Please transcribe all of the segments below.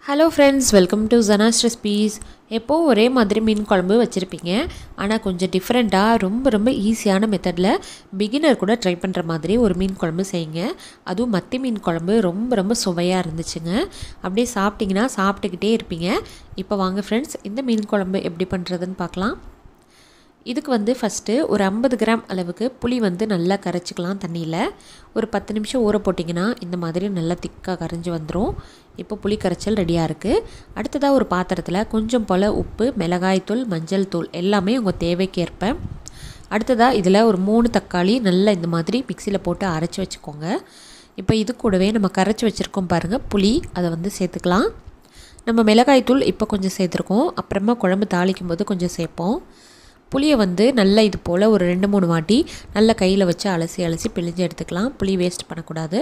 hello friends welcome to Jana's recipes எப்போவும் ஒரே மாதிரி மீன் குழம்பு வச்சுருப்பீங்க ஆனால் கொஞ்சம் டிஃப்ரெண்ட்டாக ரொம்ப ரொம்ப ஈஸியான மெத்தடில் பிகினர் கூட ட்ரை பண்ணுற மாதிரி ஒரு மீன் குழம்பு செய்யுங்க அதுவும் மத்தி மீன் குழம்பு ரொம்ப ரொம்ப சுவையாக இருந்துச்சுங்க அப்படியே சாப்பிட்டிங்கன்னா சாப்பிட்டுக்கிட்டே இருப்பீங்க இப்போ வாங்க ஃப்ரெண்ட்ஸ் இந்த மீன் குழம்பு எப்படி பண்ணுறதுன்னு பார்க்கலாம் இதுக்கு வந்து ஃபஸ்ட்டு ஒரு ஐம்பது கிராம் அளவுக்கு புளி வந்து நல்லா கரைச்சிக்கலாம் தண்ணியில் ஒரு பத்து நிமிஷம் ஊற போட்டிங்கன்னா இந்த மாதிரி நல்லா திக்காக கரைஞ்சி வந்துடும் இப்போ புளி கரைச்சல் ரெடியாக இருக்குது அடுத்ததாக ஒரு பாத்திரத்தில் கொஞ்சம் போல் உப்பு மிளகாய்த்தூள் மஞ்சள் தூள் எல்லாமே உங்கள் தேவைக்கேற்ப அடுத்ததாக இதில் ஒரு மூணு தக்காளி நல்லா இந்த மாதிரி மிக்சியில் போட்டு அரைச்சி வச்சுக்கோங்க இப்போ இது கூடவே நம்ம கரைச்சி வச்சுருக்கோம் பாருங்கள் புளி அதை வந்து சேர்த்துக்கலாம் நம்ம மிளகாய்த்தூள் இப்போ கொஞ்சம் சேர்த்துருக்கோம் அப்புறமா குழம்பு தாளிக்கும் போது கொஞ்சம் சேர்ப்போம் புளியை வந்து நல்லா இது போல் ஒரு ரெண்டு மூணு வாட்டி நல்லா கையில் வச்சு அலசி அலசி பிழிஞ்சு எடுத்துக்கலாம் புளி வேஸ்ட் பண்ணக்கூடாது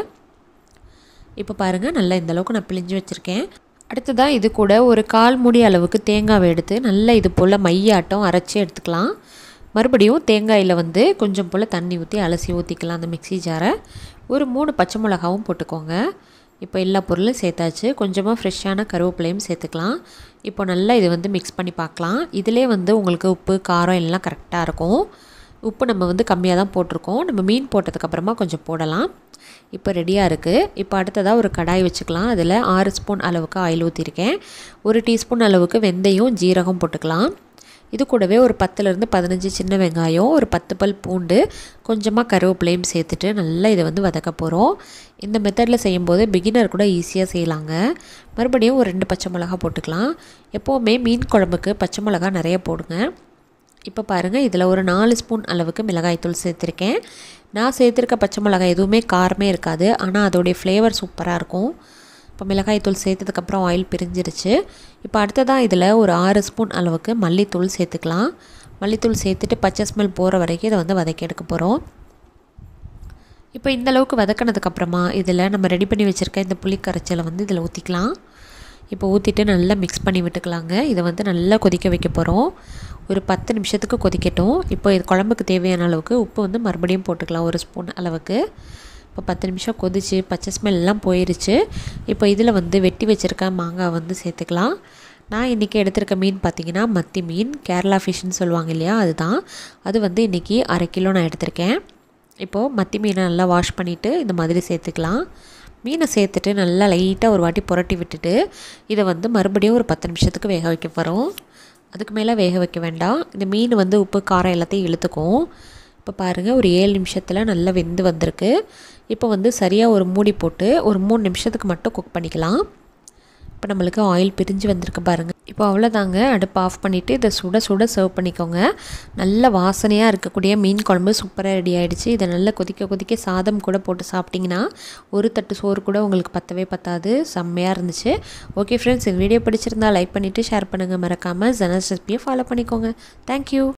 இப்போ பாருங்கள் நல்லா இந்தளவுக்கு நான் பிழிஞ்சு வச்சுருக்கேன் அடுத்ததாக இது கூட ஒரு கால் மூடி அளவுக்கு தேங்காவை எடுத்து நல்லா இது போல் மையாட்டம் அரைச்சி எடுத்துக்கலாம் மறுபடியும் தேங்காயில் வந்து கொஞ்சம் போல் தண்ணி ஊற்றி அலசி ஊற்றிக்கலாம் அந்த மிக்சி ஜாரை ஒரு மூணு பச்சை மிளகாவும் போட்டுக்கோங்க இப்போ எல்லா பொருளும் சேர்த்தாச்சு கொஞ்சமாக ஃப்ரெஷ்ஷான கருவேப்பிலையும் சேர்த்துக்கலாம் இப்போ நல்லா இது வந்து மிக்ஸ் பண்ணி பார்க்கலாம் இதிலே வந்து உங்களுக்கு உப்பு காரம் எல்லாம் கரெக்டாக இருக்கும் உப்பு நம்ம வந்து கம்மியாக தான் போட்டிருக்கோம் நம்ம மீன் போட்டதுக்கப்புறமா கொஞ்சம் போடலாம் இப்போ ரெடியாக இருக்குது இப்போ அடுத்ததாக ஒரு கடாய் வச்சுக்கலாம் அதில் ஆறு ஸ்பூன் அளவுக்கு ஆயில் ஊற்றிருக்கேன் ஒரு டீஸ்பூன் அளவுக்கு வெந்தயம் ஜீரகம் போட்டுக்கலாம் இது கூடவே ஒரு பத்துலேருந்து பதினஞ்சு சின்ன வெங்காயம் ஒரு பத்து பல் பூண்டு கொஞ்சமாக கருவேப்பிலையும் சேர்த்துட்டு நல்லா இதை வந்து வதக்க போகிறோம் இந்த மெத்தடில் செய்யும்போது பிகினர் கூட ஈஸியாக செய்யலாங்க மறுபடியும் ஒரு ரெண்டு பச்சை மிளகா போட்டுக்கலாம் எப்போவுமே மீன் குழம்புக்கு பச்சை மிளகா நிறைய போடுங்க இப்போ பாருங்கள் இதில் ஒரு நாலு ஸ்பூன் அளவுக்கு மிளகாய்த்தூள் சேர்த்துருக்கேன் நான் சேர்த்துருக்க பச்சை மிளகாய் எதுவுமே காரமே இருக்காது ஆனால் அதோடைய ஃப்ளேவர் சூப்பராக இருக்கும் இப்போ மிளகாய்த்தூள் சேர்த்ததுக்கப்புறம் ஆயில் பிரிஞ்சிருச்சு இப்போ அடுத்ததாக இதில் ஒரு ஆறு ஸ்பூன் அளவுக்கு மல்லித்தூள் சேர்த்துக்கலாம் மல்லித்தூள் சேர்த்துட்டு பச்சை ஸ்மெல் போகிற வரைக்கும் இதை வந்து வதக்கி எடுக்க போகிறோம் இப்போ இந்த அளவுக்கு வதக்கினதுக்கப்புறமா இதில் நம்ம ரெடி பண்ணி வச்சுருக்க இந்த புளி கரைச்சலை வந்து இதில் ஊற்றிக்கலாம் இப்போ ஊற்றிட்டு நல்லா மிக்ஸ் பண்ணி விட்டுக்கலாங்க இதை வந்து நல்லா கொதிக்க வைக்க போகிறோம் ஒரு பத்து நிமிஷத்துக்கு கொதிக்கட்டும் இப்போ இது குழம்புக்கு தேவையான அளவுக்கு உப்பு வந்து மறுபடியும் போட்டுக்கலாம் ஒரு ஸ்பூன் அளவுக்கு இப்போ பத்து நிமிஷம் கொதிச்சு பச்சை ஸ்மெல்லாம் போயிருச்சு இப்போ இதில் வந்து வெட்டி வச்சுருக்க மாங்காய் வந்து சேர்த்துக்கலாம் நான் இன்றைக்கி எடுத்திருக்க மீன் பார்த்திங்கன்னா மத்தி மீன் கேரளா ஃபிஷ்னு சொல்லுவாங்க இல்லையா அதுதான் அது வந்து இன்றைக்கி அரை கிலோ நான் எடுத்திருக்கேன் இப்போது மத்தி மீனை நல்லா வாஷ் பண்ணிவிட்டு இந்த மாதிரி சேர்த்துக்கலாம் மீனை சேர்த்துட்டு நல்லா லைட்டாக ஒரு வாட்டி புரட்டி விட்டுட்டு இதை வந்து மறுபடியும் ஒரு பத்து நிமிஷத்துக்கு வேக வைக்க போகிறோம் அதுக்கு மேலே வேக வைக்க வேண்டாம் இந்த மீன் வந்து உப்பு காரம் எல்லாத்தையும் இழுத்துக்கும் இப்போ பாருங்கள் ஒரு ஏழு நிமிஷத்தில் நல்லா வெந்து வந்திருக்கு இப்போ வந்து சரியாக ஒரு மூடி போட்டு ஒரு மூணு நிமிஷத்துக்கு மட்டும் குக் பண்ணிக்கலாம் இப்போ நம்மளுக்கு ஆயில் பிரிஞ்சு வந்திருக்கு பாருங்கள் இப்போ அவ்வளோதாங்க அடுப்பு ஆஃப் பண்ணிவிட்டு இதை சுட சுட சர்வ் பண்ணிக்கோங்க நல்ல வாசனையாக இருக்கக்கூடிய மீன் குழம்பு சூப்பராக ரெடி ஆகிடுச்சு இதை நல்லா கொதிக்க கொதிக்க சாதம் கூட போட்டு சாப்பிட்டிங்கன்னா ஒரு தட்டு சோறு கூட உங்களுக்கு பத்தவே பத்தாது செம்மையாக இருந்துச்சு ஓகே ஃப்ரெண்ட்ஸ் இந்த வீடியோ பிடிச்சிருந்தா லைக் பண்ணிவிட்டு ஷேர் பண்ணுங்கள் மறக்காமல் ஜனஸ் ரெசிபியை ஃபாலோ பண்ணிக்கோங்க தேங்க்யூ